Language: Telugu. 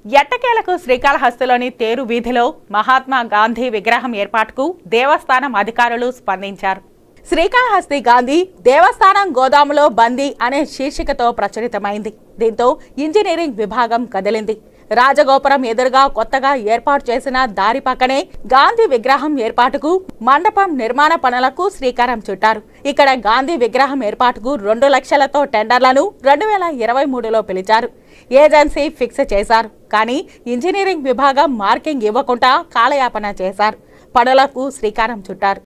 ఎట్టకేలకు శ్రీకాళహస్తిలోని తేరు వీధిలో మహాత్మా గాంధీ విగ్రహం ఏర్పాటుకు దేవస్థానం అధికారులు స్పందించారు శ్రీకాళహస్తి గాంధీ దేవస్థానం గోదాములో బందీ అనే శీర్షికతో ప్రచురితమైంది దీంతో ఇంజనీరింగ్ విభాగం కదిలింది రాజగోపురం ఎదురుగా కొత్తగా ఏర్పాటు చేసిన దారి పక్కనే గాంధీ విగ్రహం ఏర్పాటుకు మండపం నిర్మాణ పనులకు శ్రీకారం చుట్టారు ఇక్కడ గాంధీ విగ్రహం ఏర్పాటుకు రెండు లక్షలతో టెండర్లను రెండు వేల ఇరవై మూడులో పిలిచారు ఏజెన్సీ ఫిక్స్ చేశారు కానీ ఇంజనీరింగ్ విభాగం మార్కింగ్ ఇవ్వకుండా కాలయాపన చేశారు పనులకు శ్రీకారం చుట్టారు